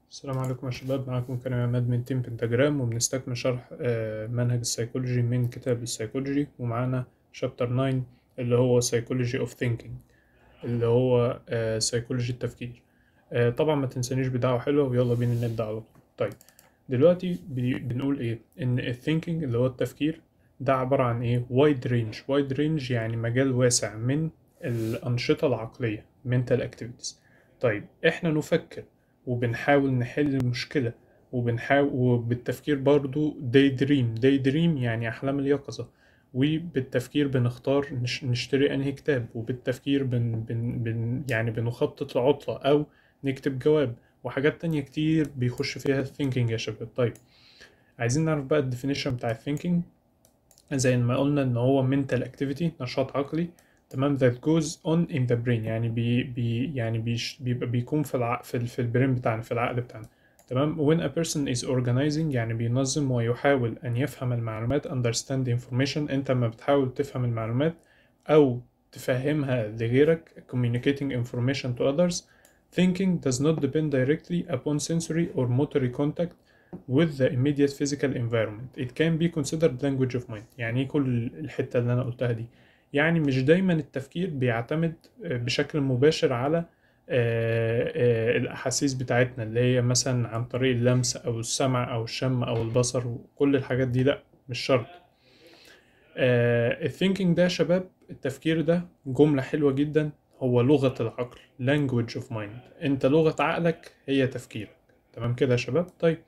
السلام عليكم يا شباب معاكم كريم عماد من تيم بنتاجرام وبنستكمل شرح آه، منهج السيكولوجي من كتاب السيكولوجي ومعانا شابتر 9 اللي هو سيكولوجي اوف ثينكينج اللي هو سيكولوجي التفكير آه، طبعا ما تنسانيش بدعوة حلوة ويلا بينا نبدأ على طول طيب دلوقتي بي- بنقول ايه ان الثينكينج اللي هو التفكير ده عبارة عن ايه وايد رينج وايد رينج يعني مجال واسع من الأنشطة العقلية mental activities طيب احنا نفكر وبنحاول نحل المشكلة وبنحاول وبالتفكير برضو داي دريم داي دريم يعني أحلام اليقظة وبالتفكير بنختار نش- نشتري أنهي كتاب وبالتفكير بن بن بن يعني بنخطط لعطلة أو نكتب جواب وحاجات تانية كتير بيخش فيها الثينكينج يا شباب طيب عايزين نعرف بقى الديفينيشن بتاع الثينكينج زي ما قلنا ان هو mental activity نشاط عقلي تمام that goes on in the brain يعني بي بي يعني بيش بيبقى بيكون في الع... في, ال- في البرين بتاعنا في العقل بتاعنا تمام when a person is organizing يعني بينظم ويحاول أن يفهم المعلومات understand information أنت لما بتحاول تفهم المعلومات أو تفهمها لغيرك communicating information to others thinking does not depend directly upon sensory or motor contact with the immediate physical environment it can be considered language of mind يعني ايه كل الحتة اللي أنا قلتها دي يعني مش دايما التفكير بيعتمد آه، بشكل مباشر على آه، آه، الأحاسيس بتاعتنا اللي هي مثلا عن طريق اللمس أو السمع أو الشم أو البصر وكل الحاجات دي لأ مش شرط الثينكينج ده يا شباب التفكير ده جملة حلوة جدا هو لغة العقل language of mind انت لغة عقلك هي تفكيرك تمام كده يا شباب طيب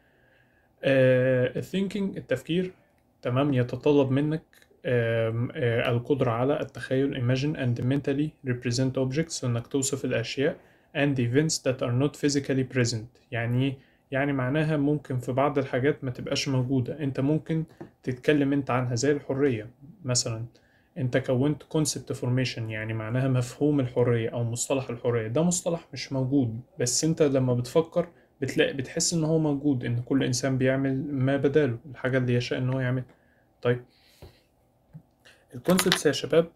الثينكينج التفكير تمام يتطلب منك آم، آه، القدرة على التخيل imagine and mentally represent objects انك توصف الاشياء and events that are not physically present يعني إيه؟ يعني معناها ممكن في بعض الحاجات ما تبقاش موجودة انت ممكن تتكلم انت عنها زي الحرية مثلا انت كونت concept formation يعني معناها مفهوم الحرية او مصطلح الحرية ده مصطلح مش موجود بس انت لما بتفكر بتلاقي بتحس ان هو موجود ان كل انسان بيعمل ما بداله الحاجة اللي يشاء ان هو يعمل طيب الكونسبتس يا شباب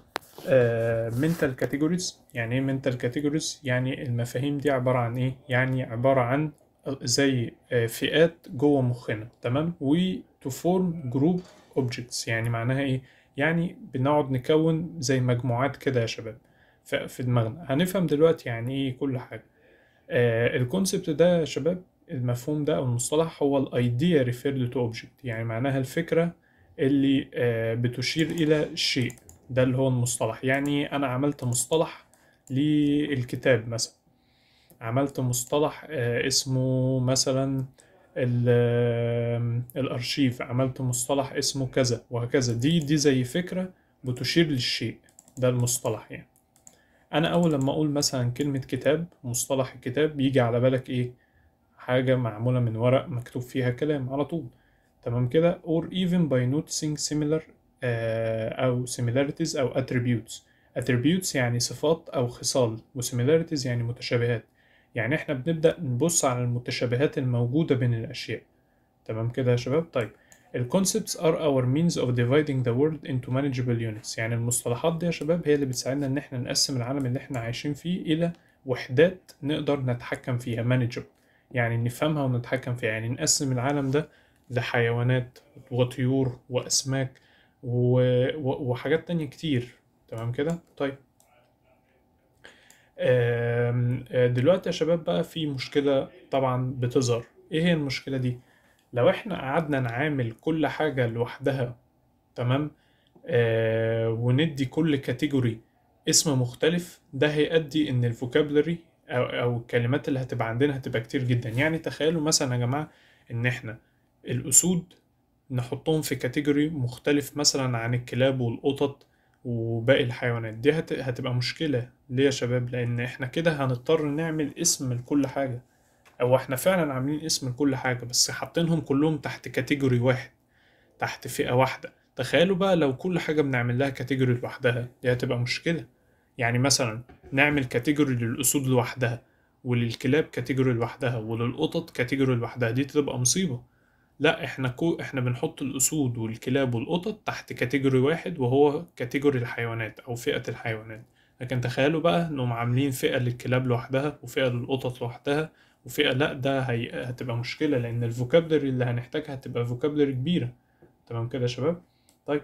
منتال كاتيجوريز يعني ايه منتال كاتيجوريز يعني المفاهيم دي عبارة عن ايه يعني عبارة عن زي آه، فئات جوه مخنا تمام و to form group objects يعني معناها ايه يعني بنقعد نكون زي مجموعات كده يا شباب ف- في دماغنا هنفهم دلوقتي يعني ايه كل حاجة الكونسبت ده يا شباب المفهوم ده او المصطلح هو الايديا ريفيرد تو اوبجكت يعني معناها الفكرة اللي آه، بتشير الى الشيء ده اللي هو المصطلح يعني انا عملت مصطلح للكتاب مثلا عملت مصطلح آه، اسمه مثلا ال- آه، الارشيف عملت مصطلح اسمه كذا وهكذا دي دي زي فكرة بتشير للشيء ده المصطلح يعني انا اول لما اقول مثلا كلمة كتاب مصطلح الكتاب يجي على بالك ايه حاجة معمولة من ورق مكتوب فيها كلام على طول تمام كده or even by noticing similar آه، أو similarities أو attributes attributes يعني صفات أو خصال و similarities يعني متشابهات يعني إحنا بنبدأ نبص على المتشابهات الموجودة بين الأشياء تمام كده يا شباب طيب ال concepts are our means of dividing the world into manageable units يعني المصطلحات دي يا شباب هي اللي بتساعدنا إن إحنا نقسم العالم اللي إحنا عايشين فيه إلى وحدات نقدر نتحكم فيها manageable يعني نفهمها ونتحكم فيها يعني نقسم العالم ده لحيوانات وطيور وأسماك و... و... وحاجات تانية كتير تمام كده طيب آم، آه، دلوقتي يا شباب بقى في مشكلة طبعا بتظهر ايه هي المشكلة دي لو احنا قعدنا نعامل كل حاجة لوحدها تمام آه وندي كل كاتيجوري اسم مختلف ده هيؤدي ان الفوكابلري او او الكلمات اللي هتبقى عندنا هتبقى كتير جدا يعني تخيلوا مثلا يا جماعة ان احنا الاسود نحطهم في كاتيجوري مختلف مثلا عن الكلاب والقطط وباقي الحيوانات دي هت... هتبقى مشكلة ليه يا شباب لان احنا كده هنضطر نعمل اسم لكل حاجة او احنا فعلا عاملين اسم لكل حاجة بس حاطينهم كلهم تحت كاتيجوري واحد تحت فئة واحدة تخيلوا بقى لو كل حاجة بنعمل لها كاتيجوري لوحدها دي هتبقى مشكلة يعني مثلا نعمل كاتيجوري للأسود لوحدها وللكلاب كاتيجوري لوحدها وللقطط كاتيجوري لوحدها دي تبقى مصيبة لا احنا كو احنا بنحط الأسود والكلاب والقطط تحت كاتيجوري واحد وهو كاتيجوري الحيوانات أو فئة الحيوانات لكن تخيلوا بقى انهم عاملين فئة للكلاب لوحدها وفئة للقطط لوحدها وفئة لا ده هي... هتبقى مشكلة لأن الفوكابلري اللي هنحتاجها هتبقى فوكابلري كبيرة تمام كده يا شباب طيب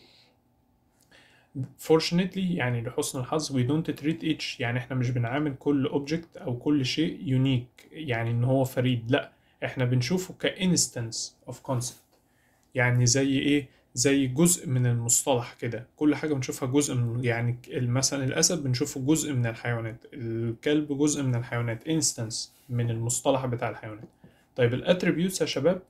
fortunately يعني لحسن الحظ we don't treat each يعني احنا مش بنعامل كل object او كل شيء unique يعني ان هو فريد لا احنا بنشوفه كإنستنس of concept يعني زي ايه زي جزء من المصطلح كده كل حاجة بنشوفها جزء من يعني مثلا الأسد بنشوفه جزء من الحيوانات الكلب جزء من الحيوانات انستنس من المصطلح بتاع الحيوانات طيب الاتريبيوتس يا شباب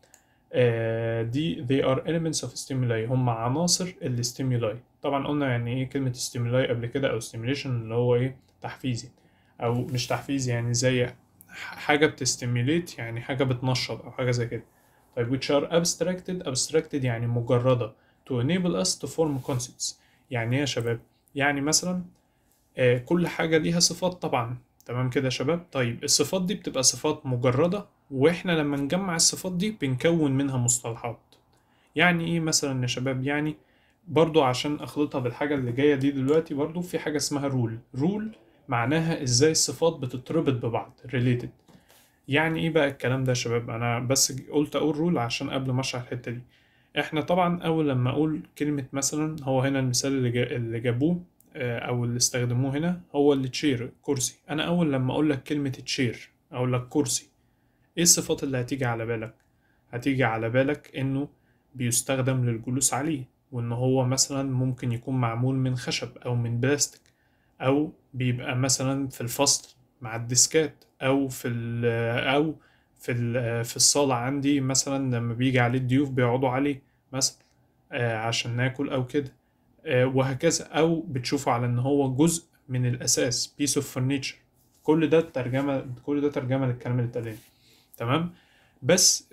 آه دي they are elements of stimuli هم عناصر الاستيمولاي طبعا قلنا يعني ايه كلمة stimuli قبل كده او stimulation اللي هو ايه تحفيزي او مش تحفيزي يعني زي حاجة بتستيميليت يعني حاجة بتنشط او حاجة زي كده طيب which are abstracted abstracted يعني مجردة to enable us to form concepts يعني ايه يا شباب يعني مثلا آه كل حاجة ليها صفات طبعا تمام كده يا شباب طيب الصفات دي بتبقى صفات مجردة واحنا لما نجمع الصفات دي بنكون منها مصطلحات يعني ايه مثلا يا شباب يعني برضو عشان اخلطها بالحاجة اللي جاية دي دلوقتي برضو في حاجة اسمها رول رول معناها ازاي الصفات بتتربط ببعض related يعني ايه بقى الكلام ده يا شباب انا بس قلت اقول رول عشان قبل ما اشرح الحتة دي احنا طبعا اول لما اقول كلمة مثلا هو هنا المثال اللي, جا اللي جابوه او اللي استخدموه هنا هو اللي تشير كرسي انا اول لما اقول لك كلمة تشير اقول لك كرسي ايه الصفات اللي هتيجي على بالك هتيجي على بالك انه بيستخدم للجلوس عليه وان هو مثلا ممكن يكون معمول من خشب او من بلاستيك او بيبقى مثلا في الفصل مع الديسكات او في ال او في ال في الصالة عندي مثلا لما بيجي عليه الضيوف بيقعدوا عليه مثلا عشان ناكل او كده وهكذا او بتشوفه على ان هو جزء من الاساس piece of furniture كل ده ترجمة كل ده ترجمة للكلام اللي اتقال تمام بس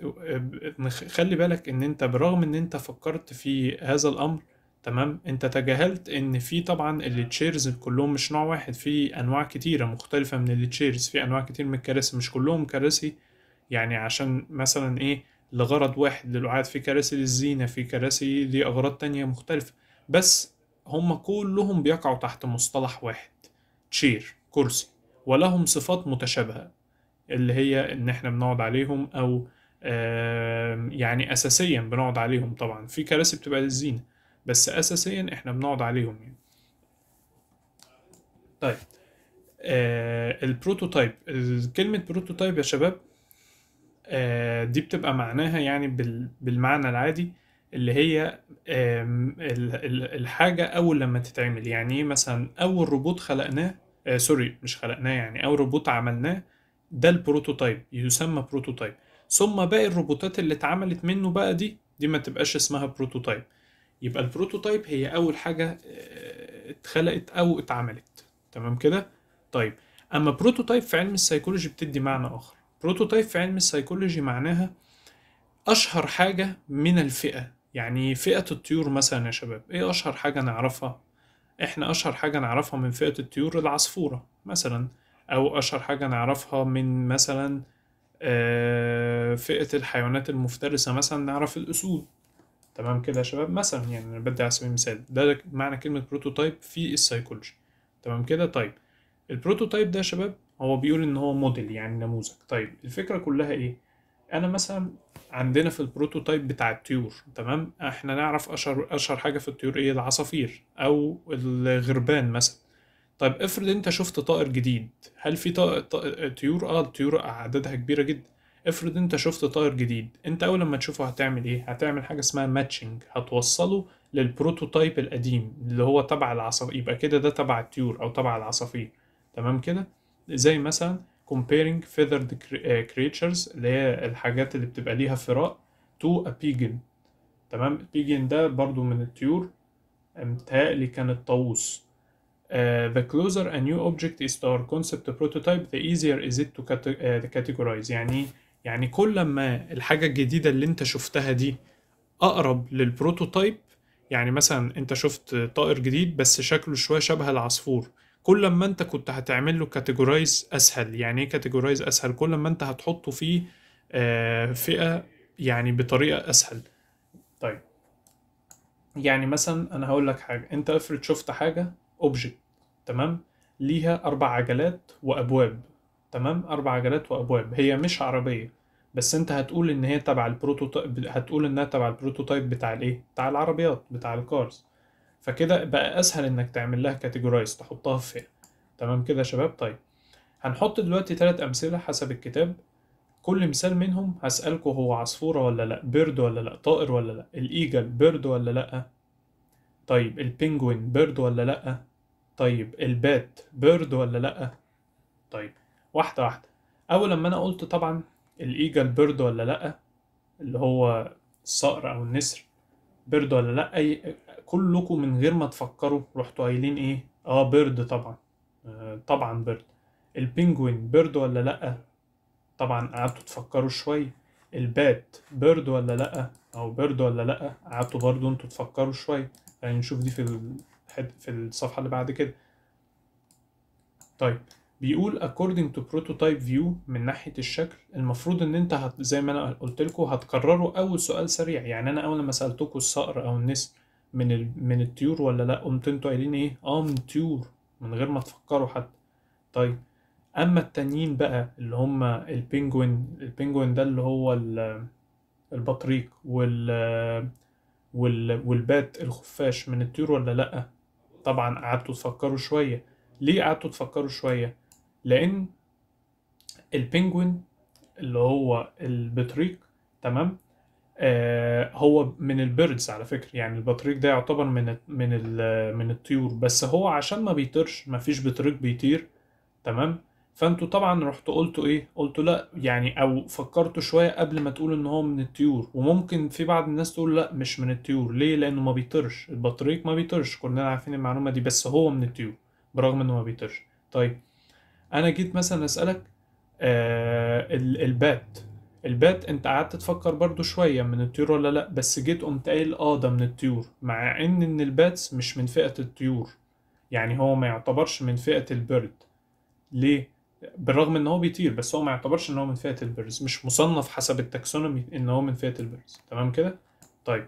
خلي بالك ان انت برغم ان انت فكرت في هذا الامر تمام انت تجاهلت ان في طبعا التشيرز كلهم مش نوع واحد في انواع كتيره مختلفه من التشيرز في انواع كتير من الكراسي مش كلهم كراسي يعني عشان مثلا ايه لغرض واحد للقعاد في كراسي للزينه في كراسي لاغراض تانية مختلفه بس هم كلهم بيقعوا تحت مصطلح واحد تشير كرسي ولهم صفات متشابهه اللي هي ان احنا بنقعد عليهم او آه يعني اساسيا بنقعد عليهم طبعا في كراسي بتبقى للزينه بس اساسيا احنا بنقعد عليهم يعني طيب آه البروتوتايب كلمة بروتوتايب يا شباب آه دي بتبقى معناها يعني بال بالمعنى العادي اللي هي الحاجة أول لما تتعمل يعني إيه مثلا أول روبوت خلقناه آه سوري مش خلقناه يعني أول روبوت عملناه ده البروتوتايب يسمى بروتوتايب ثم باقي الروبوتات اللي اتعملت منه بقى دي دي ما تبقاش اسمها بروتوتايب يبقى البروتوتايب هي اول حاجه اتخلقت او اتعملت تمام كده طيب اما بروتوتايب في علم السيكولوجي بتدي معنى اخر بروتوتايب في علم السيكولوجي معناها اشهر حاجه من الفئه يعني فئه الطيور مثلا يا شباب ايه اشهر حاجه نعرفها احنا اشهر حاجه نعرفها من فئه الطيور العصفوره مثلا او اشهر حاجه نعرفها من مثلا فئه الحيوانات المفترسه مثلا نعرف الاسود تمام كده يا شباب مثلا يعني انا بدي على سبيل المثال ده معنى كلمه بروتوتايب في السيكولوجي تمام كده طيب البروتوتايب ده يا شباب هو بيقول ان هو موديل يعني نموذج طيب الفكره كلها ايه انا مثلا عندنا في البروتوتايب بتاع الطيور تمام احنا نعرف اشهر اشهر حاجه في الطيور ايه العصافير او الغربان مثلا طيب افرض انت شفت طائر جديد هل في طيور اه الطيور اعدادها كبيره جدا افرض انت شفت طائر جديد انت اول لما تشوفه هتعمل ايه هتعمل حاجه اسمها ماتشنج هتوصله للبروتوتايب القديم اللي هو تبع العصافير يبقى كده ده تبع الطيور او تبع العصافير تمام كده زي مثلا comparing feathered creatures اللي هي الحاجات اللي بتبقى ليها فراء to a pigeon تمام pigeon ده برضو من الطيور متهيألي كان الطاووس Uh, the closer a new object is to our concept prototype the easier is it to categorize يعني يعني كل ما الحاجة الجديدة اللي انت شفتها دي أقرب للبروتوتايب يعني مثلا انت شفت طائر جديد بس شكله شوية شبه العصفور كل ما انت كنت هتعمل له كاتيجورايز اسهل يعني ايه كاتيجورايز اسهل كل ما انت هتحطه في آه فئة يعني بطريقة اسهل طيب يعني مثلا انا هقول لك حاجة انت افرض شفت حاجة اوبجكت تمام ليها اربع عجلات وابواب تمام اربع عجلات وابواب هي مش عربيه بس انت هتقول ان هي تبع البروتوتايب هتقول انها تبع البروتوتايب بتاع الايه بتاع العربيات بتاع الكارز فكده بقى اسهل انك تعمل لها كاتيجورايز تحطها في فئه تمام كده يا شباب طيب هنحط دلوقتي ثلاث امثله حسب الكتاب كل مثال منهم هسألكوا هو عصفورة ولا لأ بيرد ولا لأ طائر ولا لأ الإيجل بيرد ولا لأ طيب البينجوين بيرد ولا لأ طيب البات بيرد ولا لأ طيب واحدة واحدة أول لما أنا قلت طبعا الإيجل بيرد ولا لأ اللي هو الصقر أو النسر بيرد ولا لأ أي كلكم من غير ما تفكروا رحتوا قايلين إيه آه بيرد طبعا آه طبعا بيرد البينجوين بيرد ولا لأ طبعا قعدتوا تفكروا شوية البات بيرد ولا لأ أو بيرد ولا لأ قعدتوا برضو انتوا تفكروا شوية يعني نشوف دي في الحد في الصفحة اللي بعد كده طيب بيقول according to prototype view من ناحية الشكل المفروض ان انت هت زي ما انا قلت لكم هتكرروا اول سؤال سريع يعني انا اول ما سألتكم الصقر او النسر من ال... من الطيور ولا لا قمت انتوا قايلين ايه اه من الطيور من غير ما تفكروا حتى طيب اما التانيين بقى اللي هم البينجوين البينجوين ده اللي هو ال- البطريق وال وال والبات الخفاش من الطيور ولا لا طبعا قعدتوا تفكروا شويه ليه قعدتوا تفكروا شويه لان البينجوين اللي هو البطريق تمام آه هو من البيردز على فكره يعني البطريق ده يعتبر من من ال- من الطيور بس هو عشان ما بيطيرش ما فيش بطريق بيطير تمام فانتوا طبعا رحتوا قلتوا ايه قلتوا لا يعني او فكرتوا شويه قبل ما تقولوا ان هو من الطيور وممكن في بعض الناس تقول لا مش من الطيور ليه لانه ما بيطيرش البطريق ما بيطيرش كلنا عارفين المعلومه دي بس هو من الطيور برغم انه ما بيطيرش طيب انا جيت مثلا اسالك آه ال- البات البات انت قعدت تفكر برضو شويه من الطيور ولا لا بس جيت قمت قايل اه ده من الطيور مع ان ان الباتس مش من فئه الطيور يعني هو ما يعتبرش من فئه البرد ليه بالرغم ان هو بيطير بس هو ما يعتبرش ان هو من فئة البيرز مش مصنف حسب التاكسونومي ان هو من فئة البيرز تمام كده طيب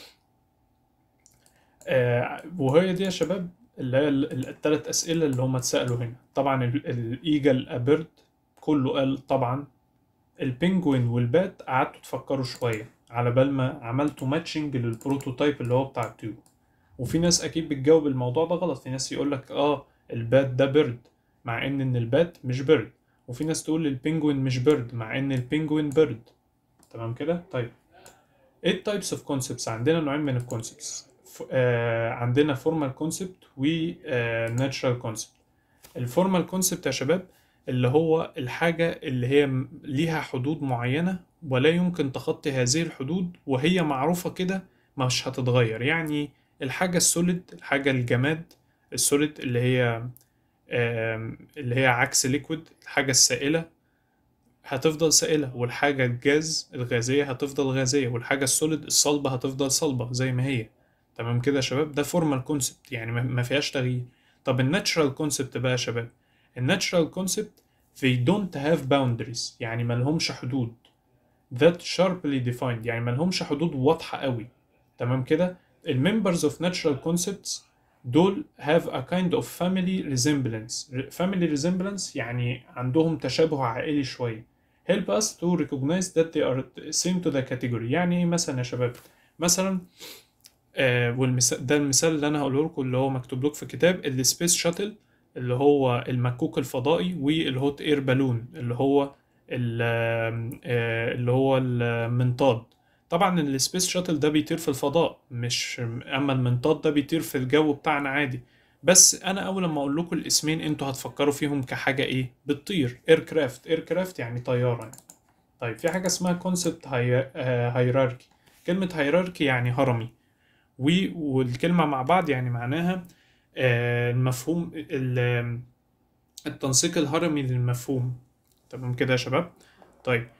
آه وهي دي يا شباب اللي هي الثلاث اسئله اللي هم اتسالوا هنا طبعا ال- الايجل ابيرد كله قال طبعا البينجوين والبات قعدتوا تفكروا شويه على بال ما عملتوا ماتشنج للبروتوتايب اللي هو بتاع الطيور وفي ناس اكيد بتجاوب الموضوع ده غلط في ناس يقول لك اه البات ده بيرد مع ان ان البات مش بيرد وفي ناس تقول البينجوين مش بيرد مع ان البينجوين بيرد تمام كده طيب ايه التايبس اوف كونسبتس عندنا نوعين من الكونسبتس آه عندنا فورمال كونسبت و ناتشرال كونسبت الفورمال كونسبت يا شباب اللي هو الحاجة اللي هي م- ليها حدود معينة ولا يمكن تخطي هذه الحدود وهي معروفة كده مش هتتغير يعني الحاجة السوليد الحاجة الجماد السوليد اللي هي آم، اللي هي عكس ليكويد الحاجة السائلة هتفضل سائلة والحاجة الجاز الغازية هتفضل غازية والحاجة السوليد الصلبة هتفضل صلبة زي ما هي تمام كده يا شباب ده فورمال كونسبت يعني ما- ما فيهاش تغيير طب الناتشرال كونسبت بقى يا شباب الناتشرال كونسبت they don't have boundaries يعني ما لهمش حدود that sharply defined يعني ما لهمش حدود واضحة قوي تمام كده الممبرز of natural concepts دول have a kind of family resemblance family resemblance يعني عندهم تشابه عائلي شوية help us to recognize that they are same to the category يعني ايه مثلا يا شباب مثلا آه والمثال ده المثال اللي انا هقوله لكم اللي هو مكتوب لكم في كتاب السبيس شاتل اللي هو المكوك الفضائي والهوت اير بالون اللي هو ال- آه، اللي هو المنطاد طبعا السبيس شاتل ده بيطير في الفضاء مش اما المنطاد ده بيطير في الجو بتاعنا عادي بس انا اول لما اقول لكم الاسمين انتوا هتفكروا فيهم كحاجه ايه بتطير اير كرافت اير كرافت يعني طياره يعني. طيب في حاجه اسمها كونسبت هيراركي كلمه هيراركي يعني هرمي و والكلمه مع بعض يعني معناها آه، المفهوم ال- التنسيق الهرمي للمفهوم تمام كده يا شباب طيب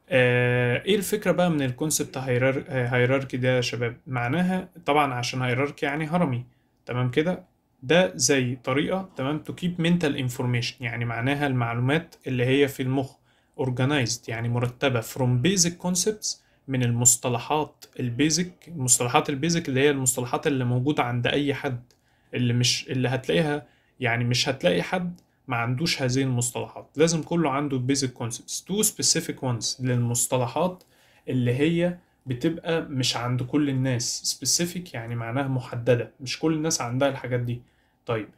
آه، ايه الفكره بقى من الكونسبت هيراركي ده يا شباب معناها طبعا عشان هيراركي يعني هرمي تمام كده ده زي طريقه تمام to keep mental information يعني معناها المعلومات اللي هي في المخ organized يعني مرتبه from basic concepts من المصطلحات البيزك المصطلحات البيزك اللي هي المصطلحات اللي موجوده عند اي حد اللي مش اللي هتلاقيها يعني مش هتلاقي حد ما عندوش هذه المصطلحات لازم كله عنده basic concepts two specific ones للمصطلحات اللي هي بتبقى مش عند كل الناس specific يعني معناها محددة مش كل الناس عندها الحاجات دي طيب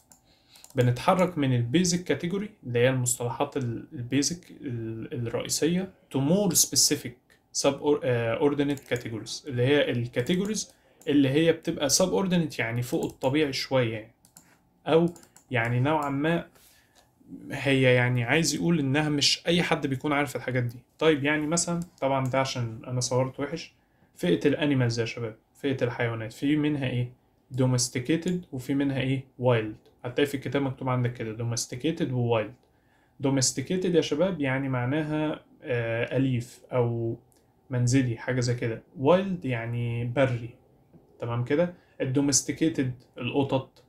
بنتحرك من البيزك كاتيجوري اللي هي المصطلحات البيزك الرئيسية to more specific sub ordinate categories اللي هي الكاتيجوريز اللي هي بتبقى sub ordinate يعني فوق الطبيعي شوية يعني أو يعني نوعا ما هي يعني عايز يقول إنها مش أي حد بيكون عارف الحاجات دي طيب يعني مثلا طبعا ده عشان أنا صورت وحش فئة الأنيمالز يا شباب فئة الحيوانات في منها إيه domesticated وفي منها إيه wild هتلاقي في الكتاب مكتوب عندك كده domesticated و wild domesticated يا شباب يعني معناها آه أليف أو منزلي حاجة زي كده wild يعني بري تمام كده الدومستيكيتد القطط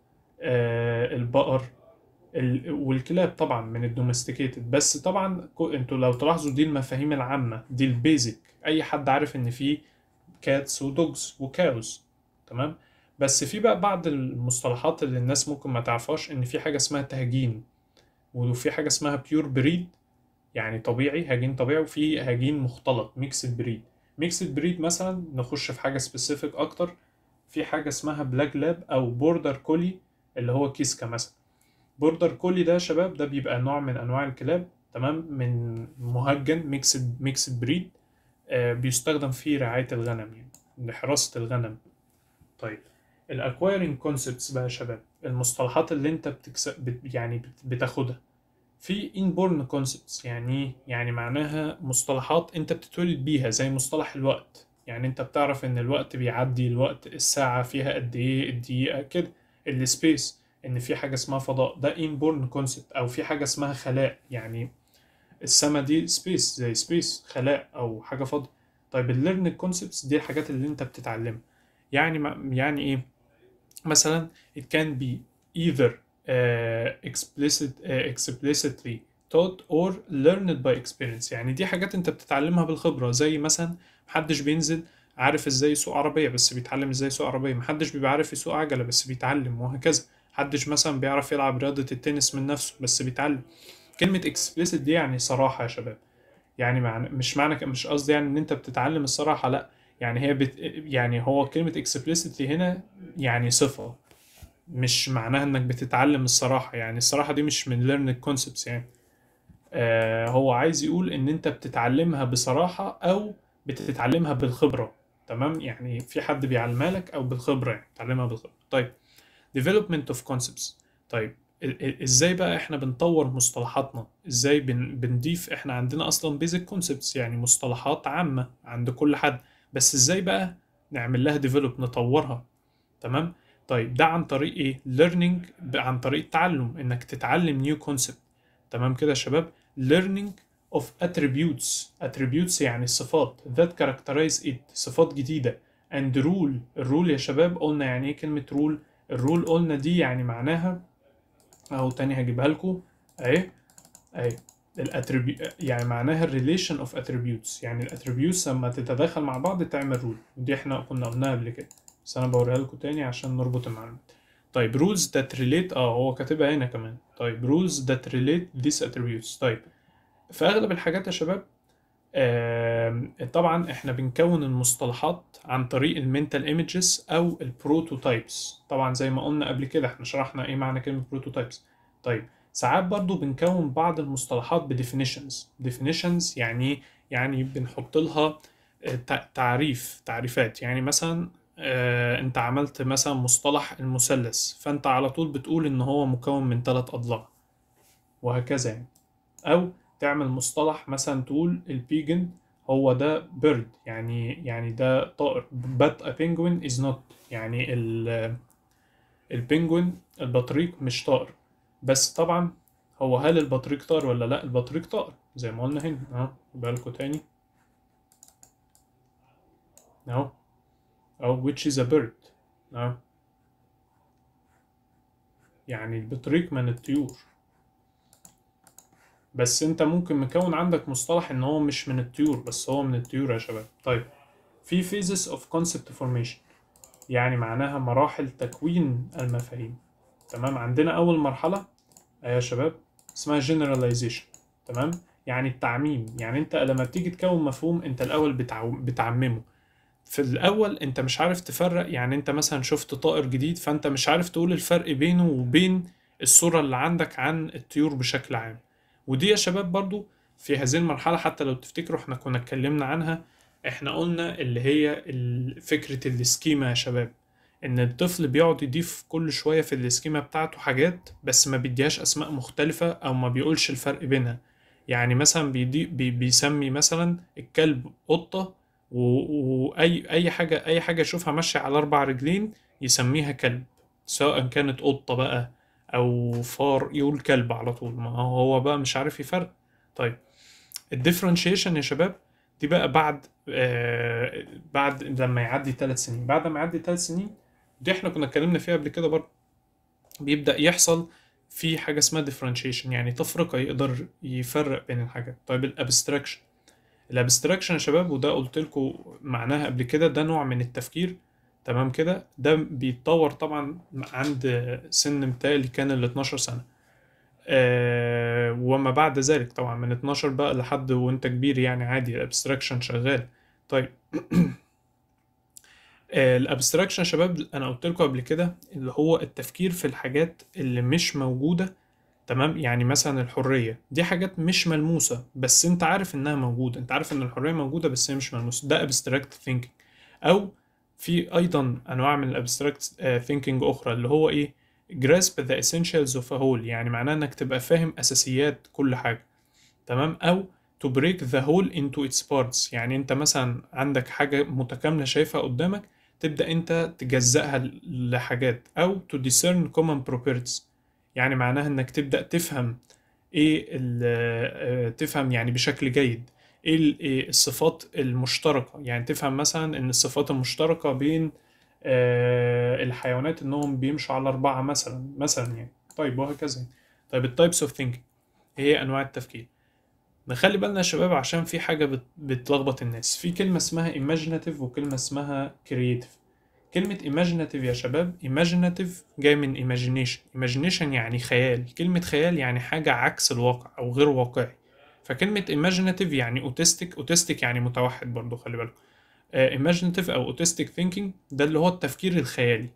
آه البقر ال... والكلاب طبعا من الدومستيكيتد بس طبعا انتوا لو تلاحظوا دي المفاهيم العامة دي البيزك اي حد عارف ان في كاتس ودوجز وكاوز تمام بس في بقى بعض المصطلحات اللي الناس ممكن ما تعرفهاش ان في حاجة اسمها تهجين وفي حاجة اسمها بيور بريد يعني طبيعي هجين طبيعي وفي هجين مختلط ميكسد بريد ميكسد بريد مثلا نخش في حاجة سبيسيفيك اكتر في حاجة اسمها بلاك لاب او بوردر كولي اللي هو كيسكا مثلا بوردر كولي ده يا شباب ده بيبقى نوع من انواع الكلاب تمام من مهجن ميكسد ميكسد بريد آه بيستخدم في رعاية الغنم يعني لحراسة الغنم طيب الاكوايرنج كونسبتس بقى يا شباب المصطلحات اللي انت بتكسب بت يعني بتاخدها في inborn concepts يعني يعني معناها مصطلحات انت بتتولد بيها زي مصطلح الوقت يعني انت بتعرف ان الوقت بيعدي الوقت الساعة فيها قد ايه الدقيقة كده السبيس ان في حاجة اسمها فضاء ده inborn concept او في حاجة اسمها خلاء يعني السما دي سبيس زي سبيس خلاء او حاجة فاضية طيب الليرن كونسبتس دي الحاجات اللي انت بتتعلمها يعني يعني ايه مثلا it can be either uh, explicit uh, explicitly taught or learned by experience يعني دي حاجات انت بتتعلمها بالخبرة زي مثلا محدش بينزل عارف ازاي يسوق عربية بس بيتعلم ازاي يسوق عربية محدش بيبقى عارف يسوق عجلة بس بيتعلم وهكذا محدش مثلا بيعرف يلعب رياضة التنس من نفسه بس بيتعلم كلمة explicit دي يعني صراحة يا شباب يعني معنى مش معنى مش قصدي يعني ان انت بتتعلم الصراحة لا يعني هي بت يعني هو كلمة explicitly هنا يعني صفة مش معناها انك بتتعلم الصراحة يعني الصراحة دي مش من learning concepts يعني آه هو عايز يقول ان انت بتتعلمها بصراحة او بتتعلمها بالخبرة تمام يعني في حد بيعلمها لك او بالخبرة يعني تعلمها بالخبرة طيب development of concepts طيب ازاي بقى احنا بنطور مصطلحاتنا ازاي بن بنضيف احنا عندنا اصلا basic concepts يعني مصطلحات عامة عند كل حد بس ازاي بقى نعمل لها develop نطورها تمام طيب ده عن طريق ايه learning عن طريق التعلم انك تتعلم new concept تمام كده يا شباب learning of attributes attributes يعني الصفات that characterize it صفات جديدة and rule الرول يا شباب قلنا يعني ايه كلمة rule الرول قلنا دي يعني معناها اهو تاني هجيبها لكم اهي اهي الاتريبيوت يعني معناها الريليشن اوف اتريبيوتس يعني الاتريبيوتس لما تتداخل مع بعض تعمل رول ودي احنا كنا قلناها قبل كده بس انا بوريها لكم تاني عشان نربط المعلومات طيب rules that relate اه هو كاتبها هنا كمان طيب rules that relate these attributes طيب في اغلب الحاجات يا شباب آه طبعا احنا بنكون المصطلحات عن طريق المنتال ايمجز او البروتوتايبس طبعا زي ما قلنا قبل كده احنا شرحنا ايه معنى كلمه بروتوتايبس طيب ساعات برضو بنكون بعض المصطلحات بديفينيشنز definitions يعني يعني بنحط لها تعريف تعريفات يعني مثلا آه انت عملت مثلا مصطلح المثلث فانت على طول بتقول ان هو مكون من ثلاث اضلاع وهكذا يعني او تعمل مصطلح مثلا تقول البيجن هو ده بيرد يعني يعني ده طائر but a penguin is not يعني البنجوين البطريق مش طائر بس طبعا هو هل البطريق طائر ولا لا البطريق طائر زي ما قلنا هنا اهو يبقى لكم تاني اهو أو which is a bird أه. يعني البطريق من الطيور بس انت ممكن مكون عندك مصطلح ان هو مش من الطيور بس هو من الطيور يا شباب طيب في phases of concept formation يعني معناها مراحل تكوين المفاهيم تمام عندنا اول مرحلة ايوه يا شباب اسمها generalization تمام يعني التعميم يعني انت لما بتيجي تكون مفهوم انت الاول بتعو... بتعممه في الاول انت مش عارف تفرق يعني انت مثلا شفت طائر جديد فانت مش عارف تقول الفرق بينه وبين الصورة اللي عندك عن الطيور بشكل عام ودي يا شباب برضو في هذه المرحلة حتى لو تفتكروا احنا كنا اتكلمنا عنها احنا قلنا اللي هي ال- فكرة السكيما يا شباب ان الطفل بيقعد يضيف كل شوية في السكيما بتاعته حاجات بس ما بيديهاش اسماء مختلفة او ما بيقولش الفرق بينها يعني مثلا بيدي بي بيسمي مثلا الكلب قطة و- واي اي حاجة اي حاجة يشوفها ماشية على اربع رجلين يسميها كلب سواء كانت قطة بقى او فار يقول كلب على طول ما هو بقى مش عارف يفرق طيب الديفرنشيشن يا شباب دي بقى بعد آه بعد لما يعدي ثلاث سنين بعد ما يعدي ثلاث سنين دي احنا كنا اتكلمنا فيها قبل كده برضه بيبدأ يحصل في حاجة اسمها differentiation يعني تفرقة يقدر يفرق بين الحاجات طيب الابستراكشن الابستراكشن يا شباب وده قلت لكم معناها قبل كده ده نوع من التفكير تمام كده ده بيتطور طبعا عند سن متهيألي كان ال 12 سنة آه وما بعد ذلك طبعا من 12 بقى لحد وانت كبير يعني عادي الابستراكشن شغال طيب الابستراكشن يا شباب انا قلت لكم قبل كده اللي هو التفكير في الحاجات اللي مش موجودة تمام يعني مثلا الحرية دي حاجات مش ملموسة بس انت عارف انها موجودة انت عارف ان الحرية موجودة بس هي مش ملموسة ده abstract thinking او في ايضا انواع من الابستراكت ثينكينج اخرى اللي هو ايه grasp the essentials of a whole يعني معناه انك تبقى فاهم اساسيات كل حاجة تمام او to break the whole into its parts يعني انت مثلا عندك حاجة متكاملة شايفها قدامك تبدأ انت تجزأها لحاجات او to discern common properties يعني معناها انك تبدأ تفهم ايه ال- تفهم يعني بشكل جيد ايه ال- إيه الصفات المشتركة يعني تفهم مثلا ان الصفات المشتركة بين آه، الحيوانات انهم بيمشوا على اربعة مثلا مثلا يعني طيب وهكذا يعني. طيب التايبس اوف ثينكينج هي انواع التفكير نخلي بالنا يا شباب عشان في حاجة بت- بتلخبط الناس في كلمة اسمها imaginative وكلمة اسمها creative كلمة imaginative يا شباب imaginative جاي من imagination imagination يعني خيال كلمة خيال يعني حاجة عكس الواقع أو غير واقعي فكلمة imaginative يعني autistic autistic يعني متوحد برضو خلي بالكم آه، imaginative أو autistic thinking ده اللي هو التفكير الخيالي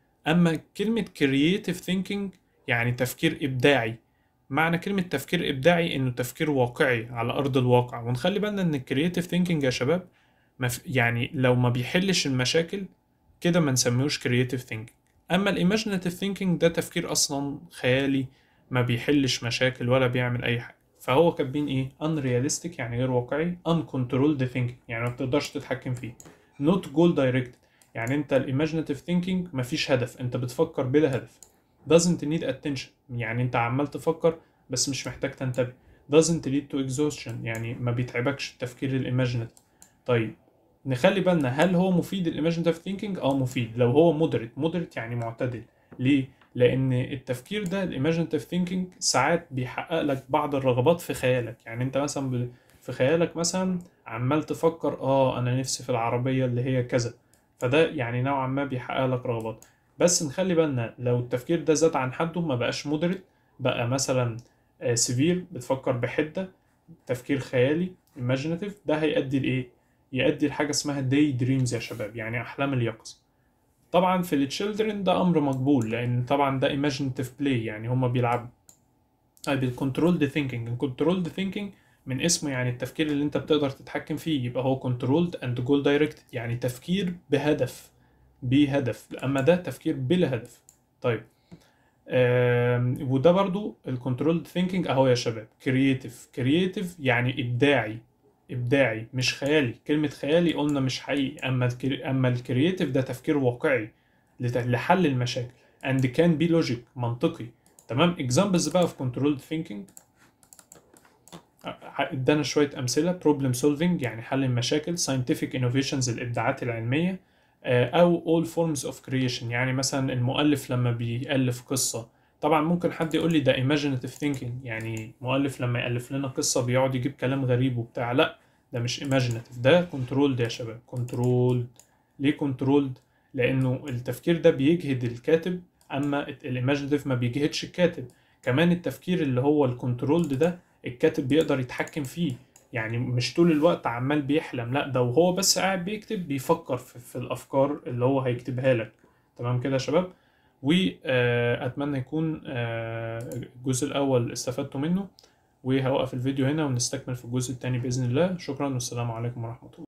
أما كلمة creative thinking يعني تفكير إبداعي معنى كلمة تفكير إبداعي إنه تفكير واقعي على أرض الواقع ونخلي بالنا إن الكرياتيف ثينكينج يا شباب ما في- يعني لو ما بيحلش المشاكل كده ما نسميهوش كرياتيف ثينكينج أما الإيماجيناتيف ثينكينج ده تفكير أصلا خيالي ما بيحلش مشاكل ولا بيعمل أي حاجة فهو كاتبين إيه unrealistic يعني غير واقعي uncontrolled thinking يعني ما بتقدرش تتحكم فيه not goal directed يعني أنت الإيماجيناتيف ثينكينج مفيش هدف أنت بتفكر بلا هدف doesn't need attention يعني انت عمال تفكر بس مش محتاج تنتبه doesn't lead to exhaustion يعني ما بيتعبكش التفكير الايماجينيتيف طيب نخلي بالنا هل هو مفيد الايماجينيتيف ثينكينج اه مفيد لو هو مودريت مودريت يعني معتدل ليه لان التفكير ده الايماجينيتيف ثينكينج ساعات بيحقق لك بعض الرغبات في خيالك يعني انت مثلا ب- في خيالك مثلا عمال تفكر اه انا نفسي في العربيه اللي هي كذا فده يعني نوعا ما بيحقق لك رغبات بس نخلي بالنا لو التفكير ده زاد عن حده ما بقاش مودريت بقى مثلا سيفير بتفكر بحدة تفكير خيالي imaginative ده هيؤدي لإيه؟ يؤدي لحاجة اسمها day dreams يا شباب يعني أحلام اليقظة طبعا في التشيلدرن ده أمر مقبول لأن طبعا ده imaginative play يعني هما بيلعبوا طيب الكنترولد ثينكينج الكنترولد ثينكينج من اسمه يعني التفكير اللي انت بتقدر تتحكم فيه يبقى هو كنترولد اند جول دايركتد يعني تفكير بهدف بهدف اما ده تفكير بلا هدف طيب آم، وده برضو الكنترولد ثينكينج اهو يا شباب كرييتيف كرييتيف يعني ابداعي ابداعي مش خيالي كلمه خيالي قلنا مش حقيقي اما الكري... اما الكرييتيف ده تفكير واقعي لت- لحل المشاكل and can be logic منطقي تمام examples بقى في controlled thinking ع- ادانا شويه امثله problem solving يعني حل المشاكل scientific innovations الابداعات العلميه آه، او all forms of creation يعني مثلا المؤلف لما بيألف قصه طبعا ممكن حد يقول لي ده imaginative thinking يعني مؤلف لما يألف لنا قصه بيقعد يجيب كلام غريب وبتاع لا ده مش imaginative ده controlled يا شباب controlled ليه controlled لانه التفكير ده بيجهد الكاتب اما الايماجينيتيف ما بيجهدش الكاتب كمان التفكير اللي هو الكنترولد ده الكاتب بيقدر يتحكم فيه يعني مش طول الوقت عمال بيحلم لا ده وهو بس قاعد بيكتب بيفكر في, في الافكار اللي هو هيكتبها لك تمام كده يا شباب واتمنى يكون آه، الجزء الاول استفدتوا منه وهوقف الفيديو هنا ونستكمل في الجزء الثاني باذن الله شكرا والسلام عليكم ورحمه الله